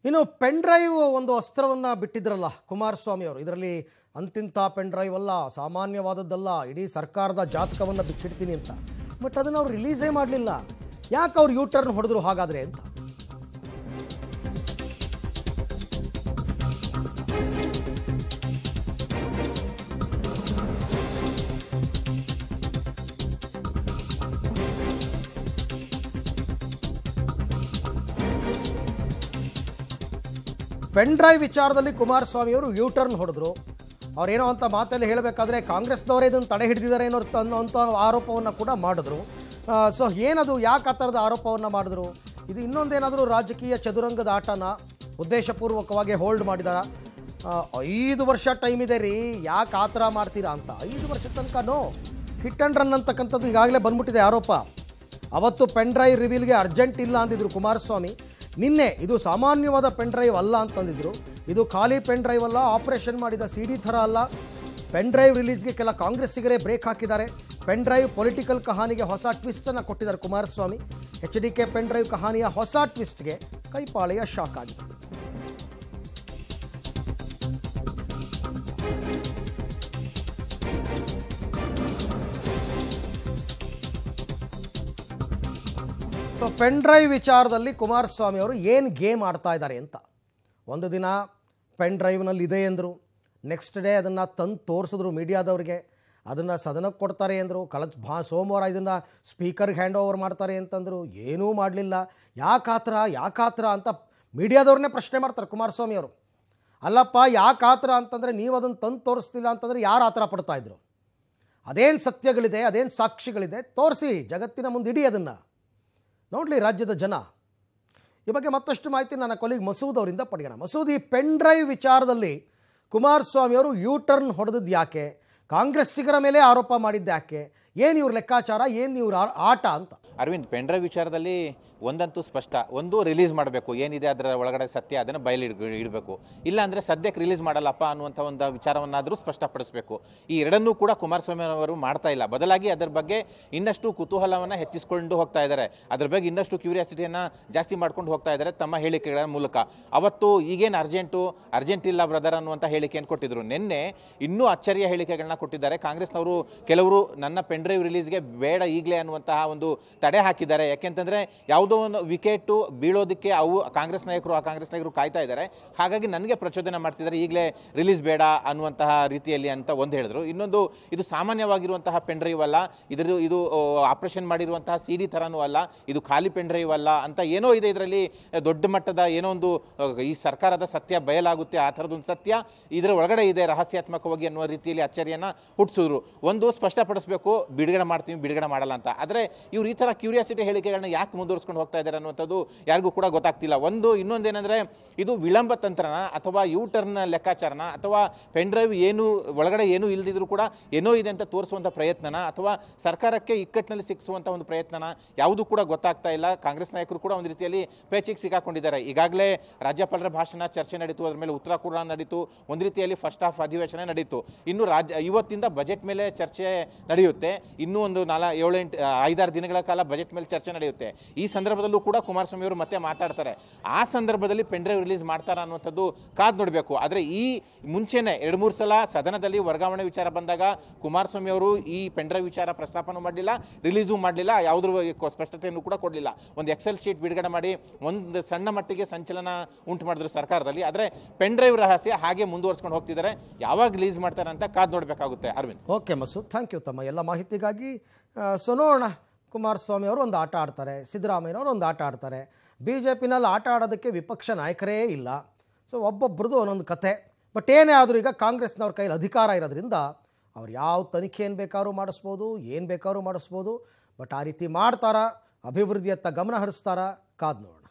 ಇನ್ನು pen drive ಒಂದು ಅಸ್ತ್ರವನ್ನು ಬಿಟ್ಟಿದ್ರಲ್ಲ ಕುಮಾರಸ್ವಾಮಿ ಅವರು ಇದರಲ್ಲಿ ಅಂತಿಂಥ ಪೆನ್ ಡ್ರೈವ್ ಅಲ್ಲ ಸಾಮಾನ್ಯವಾದದ್ದಲ್ಲ ಇಡೀ ಸರ್ಕಾರದ ಜಾತಕವನ್ನು ಬಿಚ್ಚಿಡ್ತೀನಿ ಅಂತ ಬಟ್ ಅದನ್ನು ಅವ್ರು ರಿಲೀಸೇ ಮಾಡಲಿಲ್ಲ ಯಾಕೆ ಅವ್ರು ಯೂ ಟರ್ನ್ ಹೊಡೆದ್ರು ಹಾಗಾದರೆ ಅಂತ ಪೆನ್ ಡ್ರೈವ್ ವಿಚಾರದಲ್ಲಿ ಕುಮಾರಸ್ವಾಮಿ ಅವರು ಯೂ ಟರ್ನ್ ಹೊಡೆದ್ರು ಅವ್ರೇನೋ ಅಂತ ಮಾತಲ್ಲಿ ಹೇಳಬೇಕಾದ್ರೆ ಕಾಂಗ್ರೆಸ್ನವರೇ ಇದನ್ನು ತಡೆ ಹಿಡಿದಿದ್ದಾರೆ ಏನೋ ಅನ್ನೋಂಥ ಆರೋಪವನ್ನು ಕೂಡ ಮಾಡಿದ್ರು ಸೊ ಏನದು ಯಾಕೆ ಆ ಥರದ ಆರೋಪವನ್ನು ಮಾಡಿದ್ರು ಇದು ಇನ್ನೊಂದೇನಾದರೂ ರಾಜಕೀಯ ಚದುರಂಗದ ಆಟನ ಉದ್ದೇಶಪೂರ್ವಕವಾಗಿ ಹೋಲ್ಡ್ ಮಾಡಿದಾರ ಐದು ವರ್ಷ ಟೈಮ್ ಇದೆ ರೀ ಯಾಕೆ ಆ ಥರ ಮಾಡ್ತೀರಾ ಅಂತ ಐದು ವರ್ಷ ತನಕ ನೋ ಹಿಟ್ ಆ್ಯಂಡ್ ರನ್ ಅಂತಕ್ಕಂಥದ್ದು ಈಗಾಗಲೇ ಬಂದ್ಬಿಟ್ಟಿದೆ ಆರೋಪ ಅವತ್ತು ಪೆನ್ ಡ್ರೈವ್ ರಿವೀಲ್ಗೆ ಅರ್ಜೆಂಟ್ ಇಲ್ಲ ಅಂದಿದ್ರು ಕುಮಾರಸ್ವಾಮಿ ನಿನ್ನೆ ಇದು ಸಾಮಾನ್ಯವಾದ ಪೆನ್ ಡ್ರೈವ್ ಅಲ್ಲ ಅಂತಂದಿದ್ರು ಇದು ಖಾಲಿ ಪೆನ್ ಡ್ರೈವ್ ಅಲ್ಲ ಆಪರೇಷನ್ ಮಾಡಿದ ಸಿ ಡಿ ಥರ ಅಲ್ಲ ಪೆನ್ ಡ್ರೈವ್ ರಿಲೀಸ್ಗೆ ಕೆಲ ಕಾಂಗ್ರೆಸ್ಸಿಗರೇ ಬ್ರೇಕ್ ಹಾಕಿದ್ದಾರೆ ಪೆನ್ ಡ್ರೈವ್ ಪೊಲಿಟಿಕಲ್ ಕಹಾನಿಗೆ ಹೊಸ ಟ್ವಿಸ್ಟನ್ನು ಕೊಟ್ಟಿದ್ದಾರೆ ಕುಮಾರಸ್ವಾಮಿ ಎಚ್ ಡಿ ಕೆ ಪೆನ್ ಡ್ರೈವ್ ಕಹಾನಿಯ ಹೊಸ ಟ್ವಿಸ್ಟ್ಗೆ ಕೈಪಾಳೆಯ ಶಾಕ್ ಆಗಿದೆ ಸೊ ಪೆನ್ ಡ್ರೈವ್ ವಿಚಾರದಲ್ಲಿ ಕುಮಾರಸ್ವಾಮಿ ಅವರು ಏನು ಗೇಮ್ ಆಡ್ತಾ ಇದ್ದಾರೆ ಅಂತ ಒಂದು ದಿನ ಪೆನ್ ಡ್ರೈವ್ನಲ್ಲಿ ಇದೆ ಎಂದರು ನೆಕ್ಸ್ಟ್ ಡೇ ಅದನ್ನು ತಂದು ತೋರಿಸಿದ್ರು ಮೀಡಿಯಾದವ್ರಿಗೆ ಅದನ್ನು ಸದನಕ್ಕೆ ಕೊಡ್ತಾರೆ ಅಂದರು ಕಳೆದ ಭಾ ಸೋಮವಾರ ಇದನ್ನು ಸ್ಪೀಕರ್ಗೆ ಹ್ಯಾಂಡ್ ಓವರ್ ಮಾಡ್ತಾರೆ ಅಂತಂದರು ಏನೂ ಮಾಡಲಿಲ್ಲ ಯಾಕಾತ್ರ ಯಾಕಾತ್ರ ಅಂತ ಮೀಡಿಯಾದವ್ರನ್ನೇ ಪ್ರಶ್ನೆ ಮಾಡ್ತಾರೆ ಕುಮಾರಸ್ವಾಮಿ ಅವರು ಅಲ್ಲಪ್ಪ ಯಾಕೆ ಆತರ ಅಂತಂದರೆ ನೀವು ಅದನ್ನು ತಂದು ತೋರಿಸ್ತಿಲ್ಲ ಅಂತಂದರೆ ಯಾರು ಆ ಥರ ಪಡ್ತಾ ಇದ್ರು ಅದೇನು ಸತ್ಯಗಳಿದೆ ಅದೇನು ಸಾಕ್ಷಿಗಳಿದೆ ತೋರಿಸಿ ಜಗತ್ತಿನ ಮುಂದೆ ಇಡಿ ಅದನ್ನು ನೋಡಲಿ ರಾಜ್ಯದ ಜನ ಈ ಬಗ್ಗೆ ಮತ್ತಷ್ಟು ಮಾಹಿತಿ ನನ್ನ ಕೊಲಿಗ್ ಮಸೂದ್ ಅವರಿಂದ ಪಡೆಯೋಣ ಮಸೂದ್ ಈ ಪೆನ್ ಡ್ರೈವ್ ವಿಚಾರದಲ್ಲಿ ಕುಮಾರಸ್ವಾಮಿ ಅವರು ಯೂ ಟರ್ನ್ ಹೊಡೆದದ್ದು ಯಾಕೆ ಕಾಂಗ್ರೆಸ್ಸಿಗರ ಮೇಲೆ ಆರೋಪ ಮಾಡಿದ್ದು ಯಾಕೆ ಏನು ಇವ್ರ ಲೆಕ್ಕಾಚಾರ ಏನು ಇವ್ರ ಆ- ಆಟ ಅಂತ ಅರವಿಂದ್ ಪೆನ್ಡ್ರೈವ್ ವಿಚಾರದಲ್ಲಿ ಒಂದಂತೂ ಸ್ಪಷ್ಟ ಒಂದು ರಿಲೀಸ್ ಮಾಡಬೇಕು ಏನಿದೆ ಅದರ ಒಳಗಡೆ ಸತ್ಯ ಅದನ್ನು ಬಯಲು ಇಡಬೇಕು ಇಲ್ಲ ಅಂದರೆ ಸದ್ಯಕ್ಕೆ ರಿಲೀಸ್ ಮಾಡಲ್ಲಪ್ಪ ಅನ್ನುವಂಥ ಒಂದು ವಿಚಾರವನ್ನಾದರೂ ಸ್ಪಷ್ಟಪಡಿಸಬೇಕು ಈ ಎರಡನ್ನೂ ಕೂಡ ಕುಮಾರಸ್ವಾಮಿ ಅವರು ಮಾಡ್ತಾ ಇಲ್ಲ ಬದಲಾಗಿ ಅದರ ಬಗ್ಗೆ ಇನ್ನಷ್ಟು ಕುತೂಹಲವನ್ನು ಹೆಚ್ಚಿಸಿಕೊಂಡು ಹೋಗ್ತಾ ಇದ್ದಾರೆ ಅದ್ರ ಬಗ್ಗೆ ಇನ್ನಷ್ಟು ಕ್ಯೂರಿಯಾಸಿಟಿಯನ್ನು ಜಾಸ್ತಿ ಮಾಡ್ಕೊಂಡು ಹೋಗ್ತಾ ಇದ್ದಾರೆ ತಮ್ಮ ಹೇಳಿಕೆಗಳ ಮೂಲಕ ಅವತ್ತು ಈಗೇನು ಅರ್ಜೆಂಟು ಅರ್ಜೆಂಟ್ ಇಲ್ಲ ಬ್ರದರ್ ಅನ್ನುವಂಥ ಹೇಳಿಕೆಯನ್ನು ಕೊಟ್ಟಿದ್ರು ನಿನ್ನೆ ಇನ್ನೂ ಅಚ್ಚರಿಯ ಹೇಳಿಕೆಗಳನ್ನ ಕೊಟ್ಟಿದ್ದಾರೆ ಕಾಂಗ್ರೆಸ್ನವರು ಕೆಲವರು ನನ್ನ ಪೆನ್ಡ್ರೈವ್ ರಿಲೀಸ್ಗೆ ಬೇಡ ಈಗಲೇ ಅನ್ನುವಂತಹ ಒಂದು ತಡೆ ಹಾಕಿದ್ದಾರೆ ಯಾಕೆಂತಂದ್ರೆ ಯಾವುದೋ ಒಂದು ವಿಕೆಟು ಬೀಳೋದಕ್ಕೆ ಅವು ಕಾಂಗ್ರೆಸ್ ನಾಯಕರು ಆ ಕಾಂಗ್ರೆಸ್ ನಾಯಕರು ಕಾಯ್ತಾ ಇದ್ದಾರೆ ಹಾಗಾಗಿ ನನಗೆ ಪ್ರಚೋದನೆ ಮಾಡ್ತಿದ್ದಾರೆ ಈಗಲೇ ರಿಲೀಸ್ ಬೇಡ ಅನ್ನುವಂತಹ ರೀತಿಯಲ್ಲಿ ಅಂತ ಒಂದು ಹೇಳಿದ್ರು ಇನ್ನೊಂದು ಇದು ಸಾಮಾನ್ಯವಾಗಿರುವಂತಹ ಪೆನ್ಡ್ರೈವ್ ಅಲ್ಲ ಇದ್ರ ಇದು ಆಪರೇಷನ್ ಮಾಡಿರುವಂತಹ ಸಿ ಡಿ ಥರನೂ ಅಲ್ಲ ಇದು ಖಾಲಿ ಪೆನ್ಡ್ರೈವ್ ಅಲ್ಲ ಅಂತ ಏನೋ ಇದೆ ಇದರಲ್ಲಿ ದೊಡ್ಡ ಮಟ್ಟದ ಏನೋ ಒಂದು ಆ, ಈ ಸರ್ಕಾರದ ಸತ್ಯ ಬಯಲಾಗುತ್ತೆ ಆ ಥರದೊಂದು ಸತ್ಯ ಇದರ ಒಳಗಡೆ ಇದೆ ರಹಸ್ಯಾತ್ಮಕವಾಗಿ ಅನ್ನುವ ರೀತಿಯಲ್ಲಿ ಅಚ್ಚರಿಯನ್ನ ಹುಟ್ಟಿಸಿದ್ರು ಒಂದು ಸ್ಪಷ್ಟಪಡಿಸಬೇಕು ಬಿಡುಗಡೆ ಮಾಡ್ತೀವಿ ಬಿಡುಗಡೆ ಮಾಡಲ್ಲ ಅಂತ ಆದರೆ ಇವ್ರು ಈ ಥರ ಕ್ಯೂರಿಯಾಸಿಟಿ ಹೇಳಿಕೆಗಳನ್ನ ಯಾಕೆ ಮುಂದುವರಿಸ್ಕೊಂಡು ಹೋಗ್ತಾ ಇದ್ದಾರೆ ಅನ್ನುವಂಥದ್ದು ಯಾರಿಗೂ ಕೂಡ ಗೊತ್ತಾಗ್ತಿಲ್ಲ ಒಂದು ಇನ್ನೊಂದೇನೆಂದರೆ ಇದು ವಿಳಂಬ ತಂತ್ರನ ಅಥವಾ ಯೂ ಟರ್ನ್ ಲೆಕ್ಕಾಚಾರನ ಅಥವಾ ಪೆನ್ ಡ್ರೈವ್ ಏನು ಒಳಗಡೆ ಏನೂ ಇಲ್ದಿದ್ರು ಕೂಡ ಏನೋ ಇದೆ ಅಂತ ತೋರಿಸುವಂಥ ಪ್ರಯತ್ನನ ಅಥವಾ ಸರ್ಕಾರಕ್ಕೆ ಇಕ್ಕಟ್ಟಿನಲ್ಲಿ ಸಿಕ್ಕಿಸುವಂಥ ಒಂದು ಪ್ರಯತ್ನನ ಯಾವುದೂ ಕೂಡ ಗೊತ್ತಾಗ್ತಾ ಇಲ್ಲ ಕಾಂಗ್ರೆಸ್ ನಾಯಕರು ಕೂಡ ಒಂದು ರೀತಿಯಲ್ಲಿ ಪೇಚಿಗೆ ಸಿಕ್ಕಾಕೊಂಡಿದ್ದಾರೆ ಈಗಾಗಲೇ ರಾಜ್ಯಪಾಲರ ಭಾಷಣ ಚರ್ಚೆ ನಡೀತು ಅದ್ರ ಮೇಲೆ ಉತ್ತರ ಕೂಡ ನಡೀತು ಒಂದು ರೀತಿಯಲ್ಲಿ ಫಸ್ಟ್ ಹಾಫ್ ಅಧಿವೇಶನ ನಡೀತು ಇನ್ನು ರಾಜ್ಯ ಇವತ್ತಿಂದ ಬಜೆಟ್ ಮೇಲೆ ಚರ್ಚೆ ನಡೆಯುತ್ತೆ ಇನ್ನೂ ಒಂದು ನಾಲ ಏಳು ಎಂಟು ಐದಾರು ದಿನಗಳ ಕಾಲ ಬಜೆಟ್ ಮೇಲೆ ಚರ್ಚೆ ನಡೆಯುತ್ತೆ ಈ ಸಂದರ್ಭದಲ್ಲೂ ಕೂಡ ಕುಮಾರಸ್ವಾಮಿ ಅವರು ಮತ್ತೆ ಮಾತಾಡ್ತಾರೆ ಆ ಸಂದರ್ಭದಲ್ಲಿ ಪೆನ್ಡ್ರೈವ್ ರಿಲೀಸ್ ಮಾಡ್ತಾರ ಅನ್ನುವಂಥದ್ದು ಕಾದ್ ನೋಡಬೇಕು ಆದರೆ ಈ ಮುಂಚೆನೆ ಎರಡು ಮೂರು ಸಲ ಸದನದಲ್ಲಿ ವರ್ಗಾವಣೆ ವಿಚಾರ ಬಂದಾಗ ಕುಮಾರಸ್ವಾಮಿ ಅವರು ಈ ಪೆನ್ಡ್ರೈವ್ ವಿಚಾರ ಪ್ರಸ್ತಾಪನೂ ಮಾಡಲಿಲ್ಲ ರಿಲೀಸು ಮಾಡಲಿಲ್ಲ ಯಾವುದ್ರ ಬಗ್ಗೆ ಸ್ಪಷ್ಟತೆಯನ್ನು ಕೂಡ ಕೊಡಲಿಲ್ಲ ಒಂದು ಎಕ್ಸೆಲ್ ಶೀಟ್ ಬಿಡುಗಡೆ ಮಾಡಿ ಒಂದು ಸಣ್ಣ ಮಟ್ಟಿಗೆ ಸಂಚಲನ ಉಂಟು ಮಾಡಿದ್ರು ಸರ್ಕಾರದಲ್ಲಿ ಆದರೆ ಪೆನ್ಡ್ರೈವ್ ರಹಸ್ಯ ಹಾಗೆ ಮುಂದುವರ್ಸ್ಕೊಂಡು ಹೋಗ್ತಿದ್ದಾರೆ ಯಾವಾಗ ರಿಲೀಸ್ ಮಾಡ್ತಾರೆ ಅಂತ ಕಾದ್ ನೋಡಬೇಕಾಗುತ್ತೆ Arvind okay Masood thank you ತಮ್ಮ ಎಲ್ಲ ಮಾಹಿತಿಗಾಗಿ ಸೊ ನೋಡೋಣ ಕುಮಾರಸ್ವಾಮಿ ಅವರು ಒಂದು ಆಟ ಆಡ್ತಾರೆ ಸಿದ್ದರಾಮಯ್ಯನವರು ಒಂದು ಆಟ ಆಡ್ತಾರೆ ಬಿ ಜೆ ಪಿನಲ್ಲಿ ಆಟ ಆಡೋದಕ್ಕೆ ವಿಪಕ್ಷ ನಾಯಕರೇ ಇಲ್ಲ ಸೊ ಒಬ್ಬೊಬ್ರದ್ದು ಒಂದೊಂದು ಕತೆ ಬಟ್ ಏನೇ ಆದರೂ ಈಗ ಕಾಂಗ್ರೆಸ್ನವ್ರ ಕೈಲಿ ಅಧಿಕಾರ ಇರೋದ್ರಿಂದ ಅವ್ರು ಯಾವ ತನಿಖೆ ಏನು ಬೇಕಾದ್ರೂ ಮಾಡಿಸ್ಬೋದು ಏನು ಬೇಕಾದ್ರೂ ಮಾಡಿಸ್ಬೋದು ಬಟ್ ಆ ರೀತಿ ಮಾಡ್ತಾರಾ ಅಭಿವೃದ್ಧಿಯತ್ತ ಗಮನ ಹರಿಸ್ತಾರಾ ಕಾದ್ ನೋಡೋಣ